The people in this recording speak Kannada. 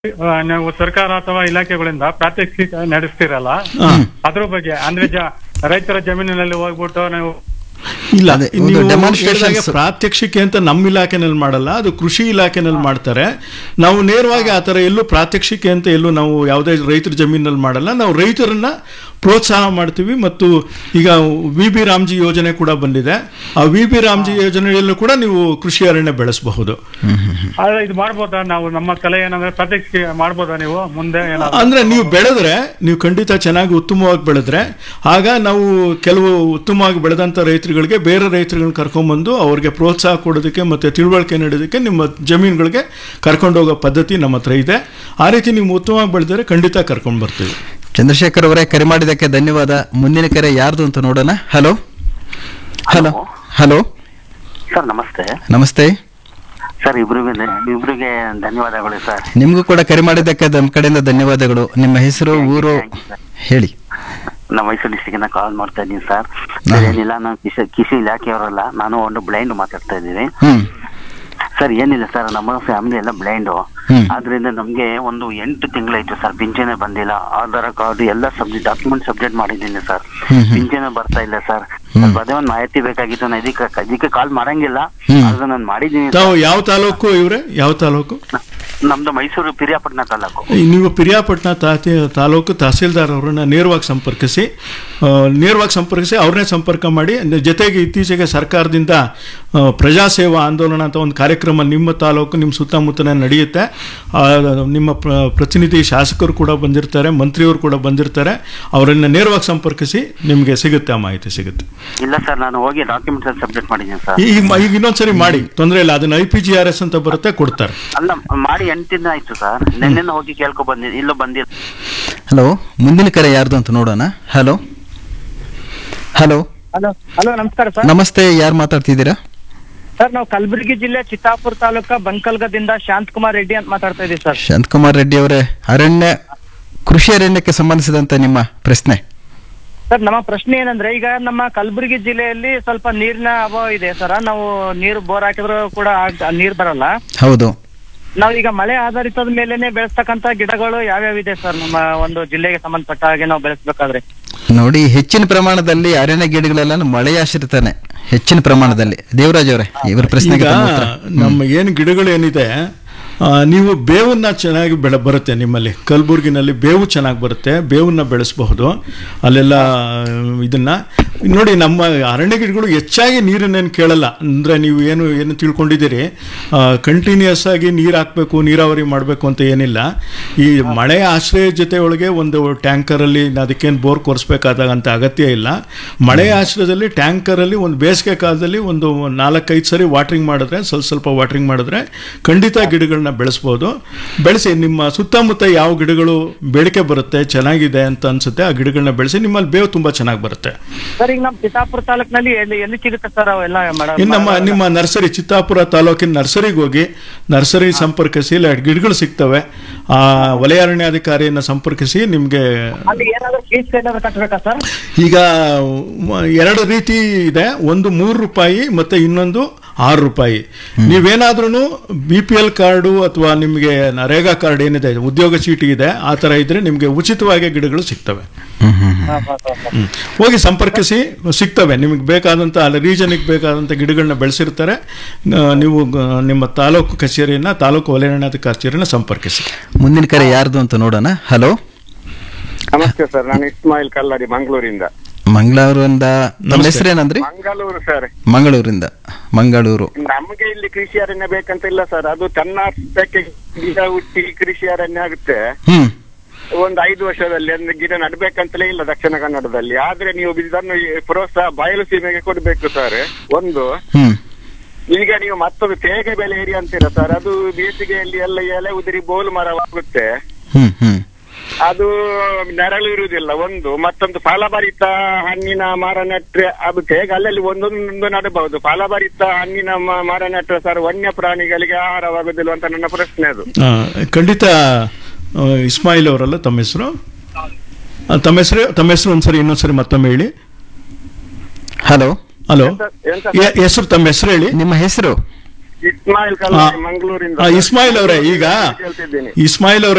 ಆ, ನೀವು ಸರ್ಕಾರ ಅಥವಾ ಇಲಾಖೆಗಳಿಂದ ಪ್ರಾತ್ಯಕ್ಷಿಕ ನಡೆಸ್ತಿರಲ್ಲ ಅದ್ರ ಬಗ್ಗೆ ಅಂದ್ರೆ ಜ- ರೈತರ ಜಮೀನಿನಲ್ಲಿ ಹೋಗ್ಬಿಟ್ಟು ನೀವು ಇಲ್ಲ ಅದೇ, ಒಂದು ನೀವು demonstrations. ಹೇಳಿದಾಗೆ ಪ್ರಾತ್ಯಕ್ಷಿಕೆ ಅಂತ ನಮ್ಮ ಇಲಾಖೆನಲ್ಲಿ ಮಾಡಲ್ಲ ಅದು ಕೃಷಿ ಇಲಾಖೆನಲ್ಲಿ ಮಾಡ್ತಾರೆ ನಾವು ನೇರವಾಗಿ ಆ ಥರ ಎಲ್ಲೂ ಪ್ರಾತ್ಯಕ್ಷಿಕೆ ಅಂತ ಎಲ್ಲೂ ನಾವು ಯಾವುದೇ ರೈತರ ಜಮೀನಲ್ಲಿ ಮಾಡಲ್ಲ ನಾವು ರೈತರನ್ನ ಪ್ರೋತ್ಸಾಹ ಮಾಡ್ತೀವಿ ಮತ್ತು ಈಗ ವಿ ಬಿ ರಾಮ್ಜಿ ಯೋಜನೆ ಕೂಡ ಬಂದಿದೆ ಆ ವಿ ಬಿ ರಾಮ್ಜಿ ಯೋಜನೆಯಲ್ಲೂ ಕೂಡ ನೀವು ಕೃಷಿ ಅರಣ್ಯ ಬೆಳೆಸಬಹುದು ಆದ್ರೆ ಇದು ಮಾಡ್ಬೋದಾ ನಾವು ನಮ್ಮ ಕಲೆ ಏನಂದ್ರೆ ಪ್ರಾತ್ಯಕ್ಷಿಕೆ ಮಾಡ್ಬೋದಾ ನೀವು ಮುಂದೆ ಏನಾದ್ರು ಅಂದ್ರೆ ನೀವು ಬೆಳೆದ್ರೆ ನೀವು ಖಂಡಿತ ಚೆನ್ನಾಗಿ ಉತ್ತಮವಾಗಿ ಬೆಳೆದ್ರೆ ಆಗ ನಾವು ಕೆಲವು ಉತ್ತಮವಾಗಿ ಬೆಳೆದಂತ ರೈತರುಗಳಿಗೆ ಬೇರೆ ರೈತರುಗಳನ್ನ ಕರ್ಕೊಂಡ್ಬಂದು ಅವ್ರಿಗೆ ಪ್ರೋತ್ಸಾಹ ಕೊಡೋದಕ್ಕೆ ಮತ್ತೆ ತಿಳುವಳಿಕೆ ನೀಡೋದಕ್ಕೆ ನಿಮ್ಮ ಜಮೀನುಗಳಿಗೆ ಕರ್ಕೊಂಡು ಹೋಗೋ ಪದ್ಧತಿ ನಮ್ಮ ಹತ್ರ ಇದೆ ಆ ರೀತಿ ನೀವು ಉತ್ತಮವಾಗಿ ಬೆಳೆದರೆ ಖಂಡಿತ ಕರ್ಕೊಂಡು ಬರ್ತೀವಿ ಚಂದ್ರಶೇಖರ್ ಅವರೇ ಕರೆ ಮಾಡಿದ್ದಕ್ಕೆ ಧನ್ಯವಾದ ಮುಂದಿನ ಕರೆ ಯಾರ್ದು ಅಂತ ನೋಡೋಣ ಹಲೋ ಹಲೋ ಹಲೋ ಸರ್ ನಮಸ್ತೆ ನಮಸ್ತೆ ಸರ್ ಇಬ್ರಿಗೂ ಇಬ್ರಿಗೆ ಧನ್ಯವಾದಗಳು ಸರ್ ನಿಮಗೂ ಕೂಡ ಕರೆ ಮಾಡಿದ್ದಕ್ಕೆ ನಮ್ಮ ಕಡೆಯಿಂದ ಧನ್ಯವಾದಗಳು ನಿಮ್ಮ ಹೆಸರು ಊರು ಹೇಳಿ ನಮ್ಮ ಮೈಸೂರು ಡಿಸ್ಟಿಕ್ಕಿಂದ ಕಾಲ್ ಮಾಡ್ತಾ ಇದ್ದೀನಿ ಸರ್ ಹಾ. ಏನಿಲ್ಲ ನಾನು ಕೃಷಿ ಕೃಷಿ ಇಲಾಖೆಯವರಲ್ಲ ನಾನು ಒಂದು ಬ್ಲೈಂಡ್ ಮಾತಾಡ್ತಾ ಇದ್ದೀನಿ ಹ್ಮ್ ಸರ್ ಏನಿಲ್ಲ ಸರ್ ನಮ್ಮ ಫ್ಯಾಮಿಲಿ ಎಲ್ಲ ಬ್ಲೈಂಡು ಹ್ಮ್. ಆದ್ರಿಂದ ನಮ್ಗೆ ಒಂದು ಎಂಟು ತಿಂಗಳಾಯ್ತು ಸರ್ ಪಿಂಚಣಿ ಬಂದಿಲ್ಲ ಆಧಾರ್ ಕಾರ್ಡ್ ಎಲ್ಲ ಸಬ್ಜೆಕ್ಟ್ ಡಾಕ್ಯುಮೆಂಟ್ ಸಬ್ಜೆಕ್ಟ್ ಮಾಡಿದ್ದೀನಿ ಸರ್ ಹ್ಮ್, ಹ್ಮ್. ಪಿಂಚಣಿ ಬರ್ತಾ ಇಲ್ಲ ಸರ್ ಹ್ಮ್. ಸ್ವಲ್ಪ ಅದೇ ಒಂದು ಮಾಹಿತಿ ಬೇಕಾಗಿತ್ತು ನಾನು ಇದಕ್ಕೆ ಇದಕ್ಕೆ ಕಾಲ್ ಮಾಡಂಗಿಲ್ಲ ಹ್ಮ್. ಆದ್ರೆ ನಾನು ಮಾಡಿದ್ದೀನಿ ತಾವು ಯಾವ ತಾಲೂಕು ಇವ್ರೆ ಯಾವ ತಾಲೂಕು ನಮ್ದು ಮೈಸೂರು ಪಿರಿಯಾಪಟ್ಟಣ ತಾಲೂಕು ಈ ನೀವು ಪಿರಿಯಾಪಟ್ಟಣ ತಾತಿ ತಾಲೂಕು ತಹಸೀಲ್ದಾರ್ ಅವರನ್ನ ನೇರವಾಗಿ ಸಂಪರ್ಕಿಸಿ ಆ, ನೇರವಾಗಿ ಸಂಪರ್ಕಿಸಿ ಅವ್ರನ್ನೇ ಸಂಪರ್ಕ ಮಾಡಿ ನ- ಜೊತೆಗೆ ಇತ್ತೀಚೆಗೆ ಸರ್ಕಾರದಿಂದ ಆ, ಪ್ರಜಾಸೇವಾ ಆಂದೋಲನ ಅಂತ ಒಂದು ಕಾರ್ಯಕ್ರಮ ನಿಮ್ಮ ತಾಲೂಕು ನಿಮ್ಮ ಸುತ್ತಮುತ್ತಲೇ ನಡೆಯುತ್ತೆ ಆ, ನಿಮ್ಮ ಪ್ರ- ಪ್ರತಿನಿಧಿ ಶಾಸಕರು ಕೂಡ ಬಂದಿರ್ತಾರೆ ಮಂತ್ರಿಯವರು ಕೂಡ ಬಂದಿರ್ತಾರೆ ಅವರನ್ನ ನೇರವಾಗಿ ಸಂಪರ್ಕಿಸಿ ನಿಮಗೆ ಸಿಗುತ್ತೆ ಆ ಮಾಹಿತಿ ಸಿಗುತ್ತೆ ಇಲ್ಲ ಸರ್ ನಾನು ಹೋಗಿ ಡಾಕ್ಯುಮೆಂಟ್ಸ್ ಸಬ್ಮಿಟ್ ಮಾಡಿದ್ದೀನಿ ಸರ್ ಈಗ ಈಗ ಇನ್ನೊಂದ್ಸರಿ ಮಾಡಿ ತೊಂದರೆ ಇಲ್ಲ ಅದನ್ನ I P G R S ಅಂತ ಬರುತ್ತೆ ಕೊಡ್ತಾರೆ ಅಲ್ಲ ಮಾಡಿ ಎಂಟು ದಿನ ಆಯ್ತು ಸರ್ ನಿನ್ನೆ ಹೋಗಿ ಕೇಳ್ಕೊ ಬಂದಿದ್ದು ಇಲ್ಲೂ ಬಂದಿಲ್ಲ ಹಲೋ ಮುಂದಿನ ಕರೆ ಯಾರ್ದು ಅಂತ ನೋಡೋಣ ಹಲೋ ಹಲೋ ಹಲೋ ಹಲೋ ನಮಸ್ಕಾರ ಸರ್ ನಮಸ್ತೆ ಯಾರು ಮಾತಾಡ್ತಿದ್ದೀರಾ ಸರ್ ನಾವು ಕಲಬುರಗಿ ಜಿಲ್ಲೆ ಚಿತ್ತಾಪುರ ತಾಲೂಕ ಬಂಕಲ್ಗದಿಂದ ಶಾಂತಕುಮಾರ್ ರೆಡ್ಡಿ ಅಂತ ಮಾತಾಡ್ತಾ ಇದ್ದೀವಿ ಸರ್ ಶಾಂತಕುಮಾರ್ ರೆಡ್ಡಿ ಅವರೇ ಅರಣ್ಯ ಕೃಷಿ ಅರಣ್ಯಕ್ಕೆ ಸಂಬಂಧಿಸಿದಂತೆ ನಿಮ್ಮ ಪ್ರಶ್ನೆ ಸರ್ ನಮ್ಮ ಪ್ರಶ್ನೆ ಏನಂದ್ರೆ ಈಗ ನಮ್ಮ ಕಲಬುರಗಿ ಜಿಲ್ಲೆಯಲ್ಲಿ ಸ್ವಲ್ಪ ನೀರಿನ ಅಭಾವ ಇದೆ ಸರ್ ನಾವು ನೀರು ಬೋರ್ ಹಾಕಿದ್ರು ಕೂಡ ಆಗ್- ನೀರ್ ಬರಲ್ಲ ಹೌದು ನಾವು ಈಗ ಮಳೆ ಆಧಾರಿತದ ಮೇಲೆನೆ ಬೆಳೆಸ್ತಕ್ಕಂತ ಗಿಡಗಳು ಯಾವ್ಯಾವ ಇದೆ ಸರ್ ನಮ್ಮ ಒಂದು ಜಿಲ್ಲೆಗೆ ಸಂಬಂಧಪಟ್ಟ ಹಾಗೆ ನಾವು ಬೆಳೆಸ್ಬೇಕಾದ್ರೆ ನೋಡಿ ಹೆಚ್ಚಿನ ಪ್ರಮಾಣದಲ್ಲಿ ಅರಣ್ಯ ಗಿಡಗಳೆಲ್ಲ ಮಳೆ ಆಶ್ರಿತಾನೆ ಹೆಚ್ಚಿನ ಪ್ರಮಾಣದಲ್ಲಿ ದೇವರಾಜ್ ಅವರೇ ಇವರ ಪ್ರಶ್ನೆಗೆ ಈಗ ತಮ್ಮ ಉತ್ತರ. ನಮ್ಮ ಏನು ಗಿಡಗಳು ಏನಿದೆ ಆ, ನೀವು ಬೇವನ್ನ ಚೆನ್ನಾಗಿ ಬೆಳೆ ಬರುತ್ತೆ ನಿಮ್ಮಲ್ಲಿ ಕಲಬುರ್ಗಿನಲ್ಲಿ ಬೇವು ಚೆನ್ನಾಗಿ ಬರುತ್ತೆ ಬೇವನ್ನ ಬೆಳೆಸಬಹುದು ಅಲ್ಲೆಲ್ಲ ಇದನ್ನ ನೋಡಿ ನಮ್ಮ ಅರಣ್ಯ ಗಿಡಗಳು ಹೆಚ್ಚಾಗಿ ನೀರನ್ನೇನು ಕೇಳಲ್ಲ ಅಂದರೆ ನೀವು ಏನು ಏನು ತಿಳ್ಕೊಂಡಿದ್ದೀರಿ ಕಂಟಿನ್ಯೂಸ್ ಆಗಿ ನೀರು ಹಾಕಬೇಕು ನೀರಾವರಿ ಮಾಡಬೇಕು ಅಂತ ಏನಿಲ್ಲ ಈ ಮಳೆ ಆಶ್ರಯ ಜೊತೆ ಒಳಗೆ ಒಂದು ಟ್ಯಾಂಕರಲ್ಲಿ ಅದಕ್ಕೇನು ಬೋರ್ ಕೊರೆಸ್ಬೇಕಾದಂಥ ಅಗತ್ಯ ಇಲ್ಲ ಮಳೆ ಆಶ್ರಯದಲ್ಲಿ ಟ್ಯಾಂಕರಲ್ಲಿ ಒಂದು ಬೇಸಿಗೆ ಕಾಲದಲ್ಲಿ ಒಂದು ನಾಲ್ಕೈದು ಸರಿ ವಾಟ್ರಿಂಗ್ ಮಾಡಿದ್ರೆ ಸ್ವಲ್ಪ ಸ್ವಲ್ಪ ವಾಟ್ರಿಂಗ್ ಮಾಡಿದ್ರೆ ಖಂಡಿತ ಗಿಡಗಳನ್ನ ಬೆಳೆಸ್ಬೋದು ಬೆಳೆಸಿ ನಿಮ್ಮ ಸುತ್ತಮುತ್ತ ಯಾವ ಗಿಡಗಳು ಬೇಡಿಕೆ ಬರುತ್ತೆ ಚೆನ್ನಾಗಿದೆ ಅಂತ ಅನ್ಸುತ್ತೆ ಆ ಗಿಡಗಳನ್ನ ಬೆಳೆಸಿ ನಿಮ್ಮಲ್ಲಿ ಬೇವು ತುಂಬ ಚೆನ್ನಾಗಿ ಬರುತ್ತೆ ಸರ್ ಈಗ ನಮ್ಮ ಚಿತ್ತಾಪುರ ತಾಲೂಕಿನಲ್ಲಿ ಎಲ್ಲಿ ಎಲ್ಲಿ ಸಿಗುತ್ತೆ ಸರ್ ಅವೆಲ್ಲ ಇನ್ನು ನಮ್ಮ ನಿಮ್ಮ ನರ್ಸರಿ ಚಿತ್ತಾಪುರ ತಾಲೂಕಿನ ನರ್ಸರಿಗೆ ಹೋಗಿ ನರ್ಸರಿ ಸಂಪರ್ಕಿಸಿ ಇಲ್ಲ ಗಿಡಗಳು ಸಿಗ್ತವೆ ಆ ವಲಯ ಅರಣ್ಯಾಧಿಕಾರಿಯನ್ನು ಸಂಪರ್ಕಿಸಿ ನಿಮಗೆ ಅಲ್ಲಿ ಏನಾದ್ರು ಫೀಸ್ ಏನಾದ್ರು ಕಟ್ಟಬೇಕಾ ಸರ್ ಈಗ ಮ- ಎರಡು ರೀತಿ ಇದೆ ಒಂದು ಮೂರು ರೂಪಾಯಿ ಮತ್ತೆ ಇನ್ನೊಂದು ಆರು ರೂಪಾಯಿ ನೀವೇನಾದ್ರೂ ಬಿ ಪಿ ಎಲ್ ಕಾರ್ಡು ಅಥವಾ ನಿಮಗೆ ನರೇಗಾ ಕಾರ್ಡ್ ಏನಿದೆ ಉದ್ಯೋಗ ಚೀಟಿ ಇದೆ ಆ ಥರ ಇದ್ರೆ ನಿಮಗೆ ಉಚಿತವಾಗಿ ಗಿಡಗಳು ಸಿಗ್ತವೆ ಹ್ಮ್ ಹ್ಮ್ ಹ್ಮ್. ಹ್ಮ್. ಹೋಗಿ ಸಂಪರ್ಕಿಸಿ ಸಿಗ್ತವೆ ನಿಮಗೆ ಬೇಕಾದಂಥ ಅಲ್ಲಿ ರೀಜನಿಗೆ ಬೇಕಾದಂಥ ಗಿಡಗಳನ್ನ ಬೆಳೆಸಿರ್ತಾರೆ ಆ, ನೀವು ಆ, ನಿಮ್ಮ ತಾಲೂಕು ಕಚೇರಿಯನ್ನ ತಾಲೂಕು ವಲಯಾರಣ್ಯಾಧಿಕಾರಿ ಕಚೇರಿನ ಸಂಪರ್ಕಿಸಿ ಮುಂದಿನ ಕರೆ ಯಾರ್ದು ಅಂತ ನೋಡೋಣ ಹಲೋ ನಮಸ್ತೆ ಸರ್ ನಾನು ಇಸ್ಮಾಯಿಲ್ ಕಲ್ಲಡಿ ಮಂಗಳೂರಿಂದ ಮಂಗಳೂರಿಂದ ನಮ್ಮ ನಮಸ್ತೆ. ಹೆಸರೇನಂದ್ರಿ ಮಂಗಳೂರು ಸರ್ ಮಂಗಳೂರಿಂದ ಮಂಗಳೂರು ನಮಗೆ ಇಲ್ಲಿ ಕೃಷಿ ಅರಣ್ಯ ಬೇಕಂತ ಇಲ್ಲ ಸರ್ ಅದು ತನ್ನಷ್ಟಕ್ಕೆ ಗಿಡ ಹುಟ್ಟಿ ಕೃಷಿ ಅರಣ್ಯ ಆಗುತ್ತೆ ಹ್ಮ್ ಒಂದು ಐದು ವರ್ಷದಲ್ಲಿ ಒಂದು ಗಿಡ ನಡ್ಬೇಕಂತಲೇ ಇಲ್ಲ ದಕ್ಷಿಣ ಕನ್ನಡದಲ್ಲಿ ಆದ್ರೆ ನೀವು ಇದನ್ನು ಈ ಪ್ರೋತ್ಸಾಹ ಬಯಲು ಸೀಮೆಗೆ ಕೊಡ್ಬೇಕು ಸರ್ ಒಂದು ಹ್ಮ್ ಈಗ ನೀವು ಮತ್ತೊಂದು ತೇಗೆ ಬೆಲೆ ಏರಿ ಅಂತೀರ ಸರ್ ಅದು ಬೇಸಿಗೆಯಲ್ಲಿ ಎಲ್ಲ ಎಲೆ ಉದುರಿ ಬೋಲು ಮರವಾಗುತ್ತೆ ಹ್ಮ್ ಹ್ಮ್ ಅದು ನೆರಳು ಇರುವುದಿಲ್ಲ ಒಂದು ಮತ್ತೊಂದು ಫಲಭರಿತ ಹಣ್ಣಿನ ಮರ ನೆಟ್ರೆ ಅದು ಹೇಗೆ ಅಲ್ಲಲ್ಲಿ ಒಂದೊಂದು ನಡಬಹುದು ಫಲಭರಿತ ಹಣ್ಣಿನ ಮ- ಮರ ನೆಟ್ರೆ ಸರ್ ವನ್ಯ ಪ್ರಾಣಿಗಳಿಗೆ ಆಹಾರವಾಗುದಿಲ್ಲ ಅಂತ ನನ್ನ ಪ್ರಶ್ನೆ ಅದು ಆ, ಖಂಡಿತ ಆ, ಇಸ್ಮಾಯಿಲ್ ಅವರಲ್ಲ ತಮ್ಮ ಹೆಸರು ಆ, ತಮ್ಮ ಹೆಸರು ತಮ್ಮ ಹೆಸರು ಒಂದ್ಸರಿ ಇನ್ನೊಂದ್ಸರಿ ಮತ್ತೊಮ್ಮೆ ಹೇಳಿ ಹಲೋ ಹಲೋ ಎಂತ- ಎಂತ ಹೆಸರು ತಮ್ಮ ಹೆಸರು ಹೇಳಿ ನಿಮ್ಮ ಹೆಸರು ಇಸ್ಮಾಯಿಲ್ ಹಾ. ಕಲ್ಲಾರಿ ಮಂಗಳೂರಿಂದ ಆ, ಇಸ್ಮಾಯಿಲ್ ಅವರೇ ಈಗ ಕೇಳ್ತಿದ್ದೀನಿ ಇಸ್ಮಾಯಿಲ್ ಅವರೇ